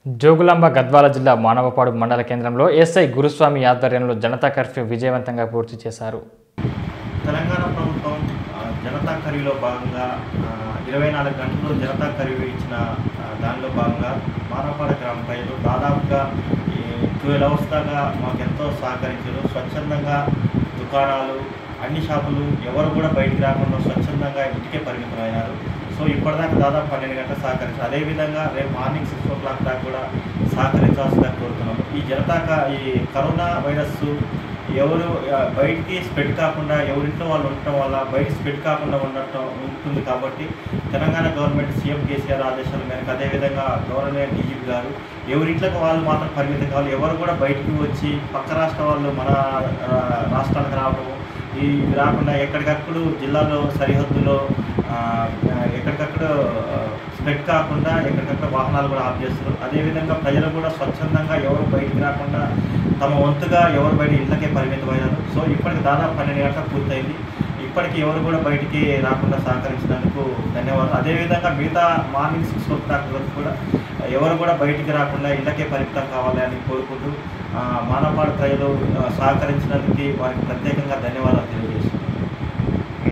జోగులాంబ గద్వాల జిల్లా మానవపాడు మండల కేంద్రంలో ఎస్ఐ గురుస్వామి ఆధ్వర్యంలో జనతా కర్ఫ్యూ విజయవంతంగా పూర్తి చేశారు తెలంగాణ ప్రభుత్వం ఆ, జనతా కర్ఫ్యూలో భాగంగా ఆ, ఇరవై నాలుగు గంటలు జనతా కర్ఫ్యూ ఇచ్చిన ఆ, దానిలో భాగంగా మానవపాడ గ్రామ ప్రజలు దాదాపుగా ఈ ట్వెల్వ్ అవర్స్ దాకా మాకు ఎంతో సహకరించారు స్వచ్ఛందంగా దుకాణాలు అన్ని షాపులు ఎవరు కూడా బయటికి రాకుండా స్వచ్ఛందంగా ఇంటికే పరిమితమయ్యారు సో ఇప్పటిదాకా దాదాపు పన్నెండు గంటలు సహకరించారు అదేవిధంగా రేపు మార్నింగ్ సిక్స్ ఓ క్లాక్ దాకా కూడా సహకరించాల్సిందిగా కోరుతున్నాము ఈ జనతా క- ఈ కరోనా వైరస్ ఎవరు ఆ, బయటికి స్ప్రెడ్ కాకుండా ఎవరింట్లో వాళ్ళు ఉండటం వల్ల బయట స్ప్రెడ్ కాకుండా ఉండటం ఉంటుంది కాబట్టి తెలంగాణ గవర్నమెంట్ సీఎం కేసీఆర్ ఆదేశాల మేరకు అదేవిధంగా గవర్నమెంట్ డీజీపీ గారు ఎవరింట్లోకి వాళ్ళు మాత్రం పరిమితం కావాలి ఎవరు కూడా బయటికి వచ్చి పక్క రాష్ట్ర వాళ్ళు మన ఆ, రాష్ట్రానికి రావడము ఈ రాకుండా ఎక్కడికప్పుడు జిల్లాలో సరిహద్దులో ఆ, ఎక్కడికక్కడ స్ప్రెడ్ కాకుండా ఎక్కడికక్కడ వాహనాలు కూడా ఆఫ్ చేస్తారు అదేవిధంగా ప్రజలు కూడా స్వచ్ఛందంగా ఎవరు బయటికి రాకుండా తమ వంతుగా ఎవరు బయట ఇళ్ళకే పరిమితమయ్యారు సో ఇప్పటికి దాదాపు పన్నెండు గంటలకు పూర్తయింది ఇప్పటికి ఎవరు కూడా బయటికి రాకుండా సహకరించినందుకు ధన్యవాదాలు అదేవిధంగా మిగతా మార్నింగ్ సిక్స్ ఓ క్లాక్ వరకు కూడా ఎవరు కూడా బయటికి రాకుండా ఇళ్ళకే పరిమితం కావాలి అని కోరుకుంటూ ఆ, మానవపాడు ప్రజలు ఆ, సహకరించినందుకు వారికి ప్రత్యేకంగా ధన్యవాదాలు తెలియజేస్తున్నాను